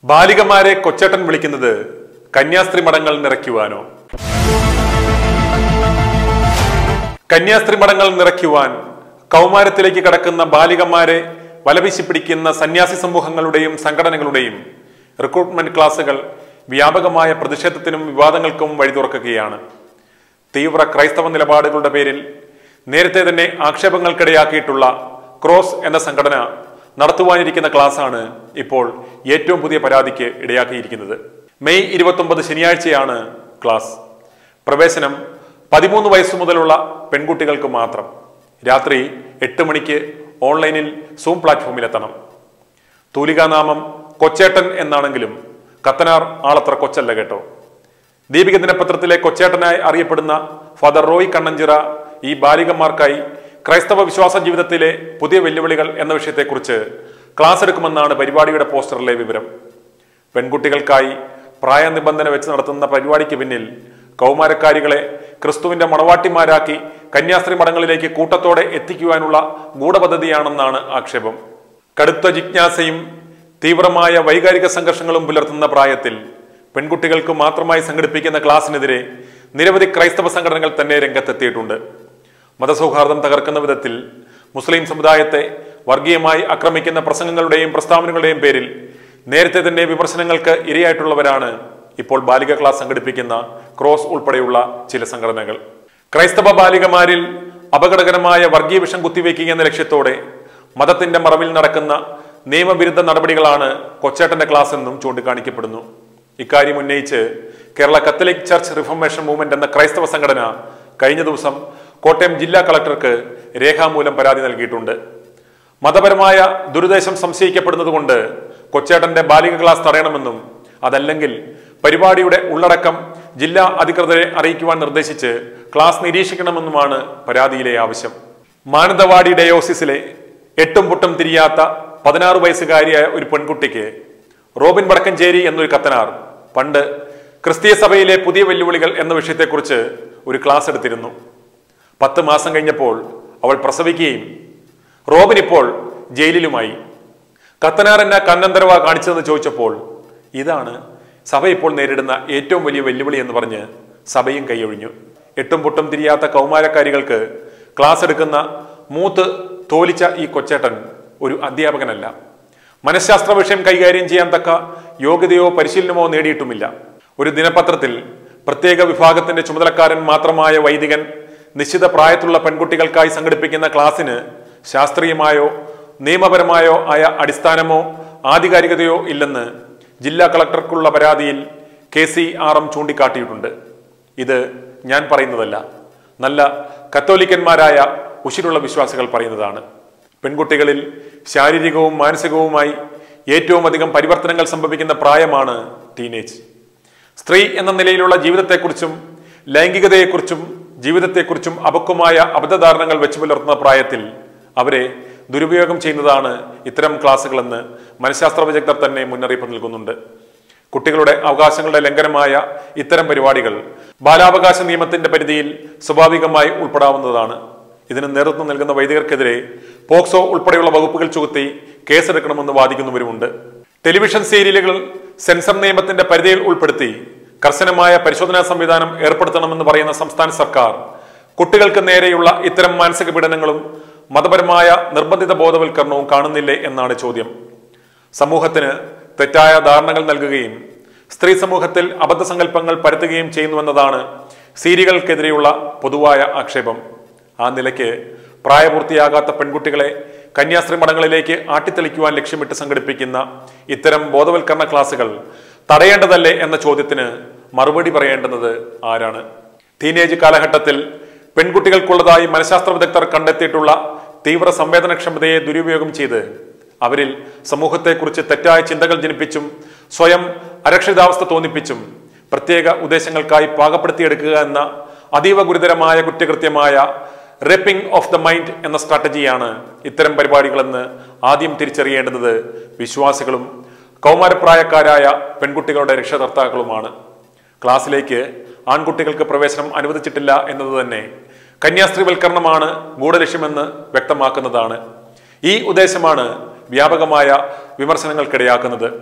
ബാലികമാരെ കൊച്ചേട്ടൻ വിളിക്കുന്നത് കന്യാസ്ത്രീ മഠങ്ങൾ നിറയ്ക്കുവാനോ കന്യാസ്ത്രീ മഠങ്ങൾ നിറയ്ക്കുവാൻ കൗമാരത്തിലേക്ക് കടക്കുന്ന ബാലികമാരെ വലവീശി പിടിക്കുന്ന സന്യാസി സമൂഹങ്ങളുടെയും സംഘടനകളുടെയും റിക്രൂട്ട്മെന്റ് ക്ലാസുകൾ വ്യാപകമായ പ്രതിഷേധത്തിനും വിവാദങ്ങൾക്കും വഴി തുറക്കുകയാണ് തീവ്ര ക്രൈസ്തവ നിലപാടുകളുടെ പേരിൽ നേരത്തെ തന്നെ ആക്ഷേപങ്ങൾക്കിടയാക്കിയിട്ടുള്ള ക്രോസ് എന്ന സംഘടന നടത്തുവാനിരിക്കുന്ന ക്ലാസ്സാണ് ഇപ്പോൾ ഏറ്റവും പുതിയ പരാതിക്ക് ഇടയാക്കിയിരിക്കുന്നത് മെയ് ഇരുപത്തൊമ്പത് ശനിയാഴ്ചയാണ് ക്ലാസ് പ്രവേശനം പതിമൂന്ന് വയസ്സ് മുതലുള്ള പെൺകുട്ടികൾക്ക് മാത്രം രാത്രി എട്ട് മണിക്ക് ഓൺലൈനിൽ സൂം പ്ലാറ്റ്ഫോമിലെത്തണം തൂലികാനാമം കൊച്ചേട്ടൻ എന്നാണെങ്കിലും കത്തനാർ ആളത്ര കൊച്ചല്ല കേട്ടോ ദീപിക ദിനപത്രത്തിലെ കൊച്ചേട്ടനായി അറിയപ്പെടുന്ന ഫാദർ റോയ് കണ്ണഞ്ചിറ ഈ ബാലികമാർക്കായി ക്രൈസ്തവ വിശ്വാസ ജീവിതത്തിലെ പുതിയ വെല്ലുവിളികൾ എന്ന വിഷയത്തെക്കുറിച്ച് ക്ലാസ് എടുക്കുമെന്നാണ് പരിപാടിയുടെ പോസ്റ്ററിലെ വിവരം പെൺകുട്ടികൾക്കായി പ്രായനിബന്ധന വെച്ച് നടത്തുന്ന പരിപാടിക്ക് പിന്നിൽ കൗമാരക്കാരികളെ ക്രിസ്തുവിന്റെ മണവാട്ടിമാരാക്കി കന്യാസ്ത്രീ മഠങ്ങളിലേക്ക് കൂട്ടത്തോടെ എത്തിക്കുവാനുള്ള ഗൂഢപദ്ധതിയാണെന്നാണ് ആക്ഷേപം കടുത്ത ജിജ്ഞാസയും തീവ്രമായ വൈകാരിക സംഘർഷങ്ങളും പുലർത്തുന്ന പ്രായത്തിൽ പെൺകുട്ടികൾക്ക് മാത്രമായി സംഘടിപ്പിക്കുന്ന ക്ലാസ്സിനെതിരെ നിരവധി ക്രൈസ്തവ സംഘടനകൾ തന്നെ രംഗത്തെത്തിയിട്ടുണ്ട് മതസൗഹാർദ്ദം തകർക്കുന്ന വിധത്തിൽ മുസ്ലിം സമുദായത്തെ വർഗീയമായി ആക്രമിക്കുന്ന പ്രസംഗങ്ങളുടെയും പ്രസ്താവനകളുടെയും പേരിൽ നേരത്തെ തന്നെ വിമർശനങ്ങൾക്ക് ഇരയായിട്ടുള്ളവരാണ് ഇപ്പോൾ ബാലിക ക്ലാസ് സംഘടിപ്പിക്കുന്ന ക്രോസ് ഉൾപ്പെടെയുള്ള ചില സംഘടനകൾ ക്രൈസ്തവ ബാലികമാരിൽ അപകടകരമായ വർഗീയ വിഷം കുത്തിവെക്കുക എന്ന ലക്ഷ്യത്തോടെ മതത്തിന്റെ മറവിൽ നടക്കുന്ന നിയമവിരുദ്ധ നടപടികളാണ് കൊച്ചേട്ടന്റെ ക്ലാസ് എന്നും ചൂണ്ടിക്കാണിക്കപ്പെടുന്നു ഇക്കാര്യം ഉന്നയിച്ച് Kerala Catholic Church Reformation Movement എന്ന ക്രൈസ്തവ സംഘടന കഴിഞ്ഞ ദിവസം കോട്ടയം ജില്ലാ കളക്ടർക്ക് രേഖാമൂലം പരാതി നൽകിയിട്ടുണ്ട് മതപരമായ ദുരുദ്ദേശം സംശയിക്കപ്പെടുന്നതുകൊണ്ട് കൊച്ചേട്ടന്റെ ബാലിക ക്ലാസ് തടയണമെന്നും അതല്ലെങ്കിൽ പരിപാടിയുടെ ഉള്ളടക്കം ജില്ലാ അധികൃതരെ അറിയിക്കുവാൻ നിർദ്ദേശിച്ച് ക്ലാസ് നിരീക്ഷിക്കണമെന്നുമാണ് പരാതിയിലെ ആവശ്യം മാനന്തവാടി ഡയോസിസിലെ എട്ടും പൊട്ടും തിരിയാത്ത പതിനാറ് വയസ്സുകാരിയായ ഒരു പെൺകുട്ടിക്ക് റോബിൻ വടക്കഞ്ചേരി എന്നൊരു കത്തനാർ പണ്ട് ക്രിസ്തീയ സഭയിലെ പുതിയ വെല്ലുവിളികൾ എന്ന വിഷയത്തെക്കുറിച്ച് ഒരു ക്ലാസ് എടുത്തിരുന്നു പത്ത് മാസം കഴിഞ്ഞപ്പോൾ അവൾ പ്രസവിക്കുകയും റോബിൻ ഇപ്പോൾ ജയിലിലുമായി കത്തനാർ എന്ന കണ്ണന്തരവ കാണിച്ചതെന്ന് ചോദിച്ചപ്പോൾ ഇതാണ് സഭ ഇപ്പോൾ നേരിടുന്ന ഏറ്റവും വലിയ വെല്ലുവിളി എന്ന് പറഞ്ഞ് സഭയും കൈയൊഴിഞ്ഞു എട്ടും പൊട്ടും തിരിയാത്ത കൗമാരക്കാരികൾക്ക് ക്ലാസ് എടുക്കുന്ന മൂത്ത് തോലിച്ച ഈ കൊച്ചേട്ടൻ ഒരു അധ്യാപകനല്ല മനഃശാസ്ത്ര വിഷയം കൈകാര്യം ചെയ്യാൻ തക്ക യോഗ്യതയോ പരിശീലനമോ നേടിയിട്ടുമില്ല ഒരു ദിനപത്രത്തിൽ പ്രത്യേക വിഭാഗത്തിന്റെ ചുമതലക്കാരൻ മാത്രമായ വൈദികൻ നിശ്ചിത പ്രായത്തിലുള്ള പെൺകുട്ടികൾക്കായി സംഘടിപ്പിക്കുന്ന ക്ലാസ്സിന് ശാസ്ത്രീയമായോ നിയമപരമായോ ആയ അടിസ്ഥാനമോ ആധികാരികതയോ ഇല്ലെന്ന് ജില്ലാ കളക്ടർക്കുള്ള പരാതിയിൽ കെ സി ആർ എം ചൂണ്ടിക്കാട്ടിയിട്ടുണ്ട് ഇത് ഞാൻ പറയുന്നതല്ല നല്ല കത്തോലിക്കന്മാരായ ഉശിരുള്ള വിശ്വാസികൾ പറയുന്നതാണ് പെൺകുട്ടികളിൽ ശാരീരികവും മാനസികവുമായി ഏറ്റവും അധികം പരിവർത്തനങ്ങൾ സംഭവിക്കുന്ന പ്രായമാണ് ടീനേജ് സ്ത്രീ എന്ന നിലയിലുള്ള ജീവിതത്തെക്കുറിച്ചും ലൈംഗികതയെക്കുറിച്ചും ജീവിതത്തെക്കുറിച്ചും അപക്വമായ അബദ്ധധാരണകൾ വെച്ചു പുലർത്തുന്ന പ്രായത്തിൽ അവരെ ദുരുപയോഗം ചെയ്യുന്നതാണ് ഇത്തരം ക്ലാസ്സുകളെന്ന് മനഃശാസ്ത്ര വിദഗ്ധർ തന്നെ മുന്നറിയിപ്പ് നൽകുന്നുണ്ട് കുട്ടികളുടെ അവകാശങ്ങളുടെ ലംഘനമായ ഇത്തരം പരിപാടികൾ ബാലാവകാശ നിയമത്തിന്റെ പരിധിയിൽ സ്വാഭാവികമായി ഉൾപ്പെടാവുന്നതാണ് ഇതിന് നേതൃത്വം നൽകുന്ന വൈദികർക്കെതിരെ പോക്സോ ഉൾപ്പെടെയുള്ള വകുപ്പുകൾ ചുമത്തി കേസെടുക്കണമെന്ന് വാദിക്കുന്നവരുമുണ്ട് ടെലിവിഷൻ സീരിയലുകൾ സെൻസർ നിയമത്തിന്റെ പരിധിയിൽ ഉൾപ്പെടുത്തി കർശനമായ പരിശോധനാ സംവിധാനം ഏർപ്പെടുത്തണമെന്ന് പറയുന്ന സംസ്ഥാന സർക്കാർ കുട്ടികൾക്ക് നേരെയുള്ള ഇത്തരം മാനസിക പീഡനങ്ങളും മതപരമായ നിർബന്ധിത ബോധവൽക്കരണവും കാണുന്നില്ലേ എന്നാണ് ചോദ്യം സമൂഹത്തിന് തെറ്റായ ധാരണകൾ നൽകുകയും സ്ത്രീ സമൂഹത്തിൽ അബദ്ധസങ്കല്പങ്ങൾ പരത്തുകയും ചെയ്യുന്നുവെന്നതാണ് സീരിയലുകൾക്കെതിരെയുള്ള പൊതുവായ ആക്ഷേപം ആ നിലയ്ക്ക് പ്രായപൂർത്തിയാകാത്ത പെൺകുട്ടികളെ കന്യാസ്ത്രീ മഠങ്ങളിലേക്ക് ആട്ടിത്തെളിക്കുവാൻ ലക്ഷ്യമിട്ട് സംഘടിപ്പിക്കുന്ന ഇത്തരം ബോധവൽക്കരണ ക്ലാസുകൾ തടയേണ്ടതല്ലേ എന്ന ചോദ്യത്തിന് മറുപടി പറയേണ്ടുന്നത് ആരാണ് ടീനേജ് കാലഘട്ടത്തിൽ പെൺകുട്ടികൾക്കുള്ളതായി മനഃശാസ്ത്ര വിദഗ്ധർ കണ്ടെത്തിയിട്ടുള്ള തീവ്ര സംവേദനക്ഷമതയെ ദുരുപയോഗം ചെയ്ത് അവരിൽ സമൂഹത്തെക്കുറിച്ച് തെറ്റായ ചിന്തകൾ ജനിപ്പിച്ചും സ്വയം അരക്ഷിതാവസ്ഥ തോന്നിപ്പിച്ചും പ്രത്യേക ഉദ്ദേശങ്ങൾക്കായി പാകപ്പെടുത്തിയെടുക്കുക എന്ന അതീവ ഗുരുതരമായ കുറ്റകൃത്യമായ റേപ്പിംഗ് ഓഫ് ദ മൈൻഡ് എന്ന സ്ട്രാറ്റജിയാണ് ഇത്തരം പരിപാടികളെന്ന് ആദ്യം തിരിച്ചറിയേണ്ടുന്നത് വിശ്വാസികളും കൗമാരപ്രായക്കാരായ പെൺകുട്ടികളുടെ രക്ഷകർത്താക്കളുമാണ് ക്ലാസ്സിലേക്ക് ആൺകുട്ടികൾക്ക് പ്രവേശനം അനുവദിച്ചിട്ടില്ല എന്നത് തന്നെ കന്യാസ്ത്രീവൽക്കരണമാണ് ഗൂഢലക്ഷ്യമെന്ന് വ്യക്തമാക്കുന്നതാണ് ഈ ഉദ്ദേശമാണ് വ്യാപകമായ വിമർശനങ്ങൾക്കിടയാക്കുന്നത്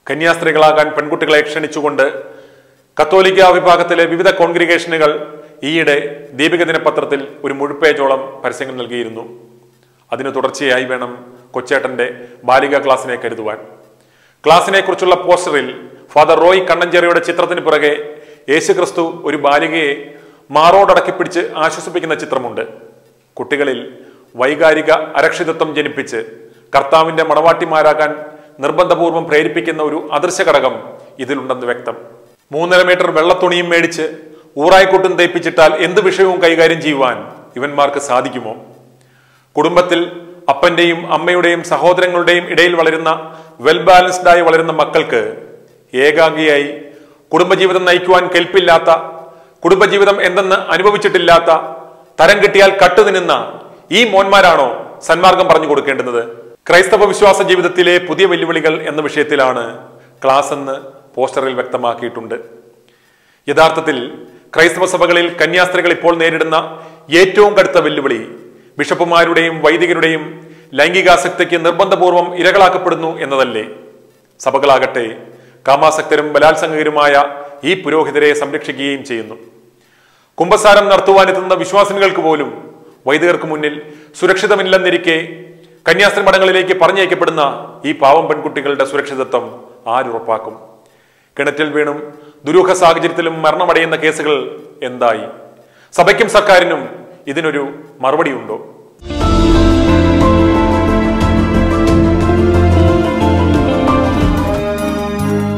കന്യാസ്ത്രീകളാകാൻ പെൺകുട്ടികളെ ക്ഷണിച്ചുകൊണ്ട് കത്തോലിക്ക വിഭാഗത്തിലെ വിവിധ കോൺഗ്രിഗേഷനുകൾ ഈയിടെ ദീപിക ദിനപത്രത്തിൽ ഒരു മുഴുപ്പേജോളം പരസ്യങ്ങൾ നൽകിയിരുന്നു അതിന് തുടർച്ചയായി വേണം കൊച്ചേട്ടന്റെ ബാലിക ക്ലാസ്സിനെ കരുതുവാൻ ക്ലാസ്സിനെ കുറിച്ചുള്ള പോസ്റ്ററിൽ ഫാദർ റോയ് കണ്ണഞ്ചേറിയുടെ ചിത്രത്തിന് പുറകെ യേശുക്രിസ്തു ഒരു ബാലികയെ മാറോടടക്കി പിടിച്ച് ആശ്വസിപ്പിക്കുന്ന ചിത്രമുണ്ട് കുട്ടികളിൽ വൈകാരിക അരക്ഷിതത്വം ജനിപ്പിച്ച് കർത്താവിന്റെ മണവാട്ടിമാരാകാൻ നിർബന്ധപൂർവം പ്രേരിപ്പിക്കുന്ന ഒരു അദൃശ്യ ഘടകം ഇതിലുണ്ടെന്ന് വ്യക്തം മൂന്നര മീറ്റർ വെള്ളത്തുണിയും മേടിച്ച് ഊറായിക്കൂട്ടും തേപ്പിച്ചിട്ടാൽ എന്ത് വിഷയവും കൈകാര്യം ചെയ്യുവാൻ ഇവന്മാർക്ക് സാധിക്കുമോ കുടുംബത്തിൽ അപ്പന്റെയും അമ്മയുടെയും സഹോദരങ്ങളുടെയും ഇടയിൽ വളരുന്ന വെൽ ബാലൻസ്ഡ് ആയി വളരുന്ന മക്കൾക്ക് ഏകാംഗിയായി കുടുംബജീവിതം നയിക്കുവാൻ കെൽപ്പില്ലാത്ത കുടുംബജീവിതം എന്തെന്ന് അനുഭവിച്ചിട്ടില്ലാത്ത തരം കിട്ടിയാൽ കട്ടുനിന്നുന്ന ഈ മോന്മാരാണോ സന്മാർഗം പറഞ്ഞു കൊടുക്കേണ്ടുന്നത് ക്രൈസ്തവ വിശ്വാസ ജീവിതത്തിലെ പുതിയ വെല്ലുവിളികൾ എന്ന വിഷയത്തിലാണ് ക്ലാസ് എന്ന് പോസ്റ്ററിൽ വ്യക്തമാക്കിയിട്ടുണ്ട് യഥാർത്ഥത്തിൽ ക്രൈസ്തവ സഭകളിൽ കന്യാസ്ത്രീകൾ ഇപ്പോൾ നേരിടുന്ന ഏറ്റവും കടുത്ത വെല്ലുവിളി ബിഷപ്പുമാരുടെയും വൈദികരുടെയും ലൈംഗികാസക്തിക്ക് നിർബന്ധപൂർവം ഇരകളാക്കപ്പെടുന്നു എന്നതല്ലേ സഭകളാകട്ടെ കാമാസക്തരും ബലാത്സംഗകരുമായ ഈ പുരോഹിതരെ സംരക്ഷിക്കുകയും ചെയ്യുന്നു കുംഭസാരം നടത്തുവാനെത്തുന്ന വിശ്വാസിനികൾക്ക് പോലും വൈദികർക്ക് മുന്നിൽ സുരക്ഷിതമില്ലെന്നിരിക്കെ കന്യാസ്ത്രീ മഠങ്ങളിലേക്ക് പറഞ്ഞയക്കപ്പെടുന്ന ഈ പാവം പെൺകുട്ടികളുടെ സുരക്ഷിതത്വം ആരുറപ്പാക്കും കിണറ്റിൽ വീണും ദുരൂഹ സാഹചര്യത്തിലും മരണമടയുന്ന കേസുകൾ എന്തായി സഭയ്ക്കും സർക്കാരിനും ഇതിനൊരു മറുപടിയുണ്ടോ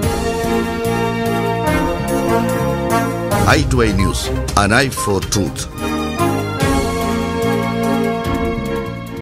i2i News, an eye for truth.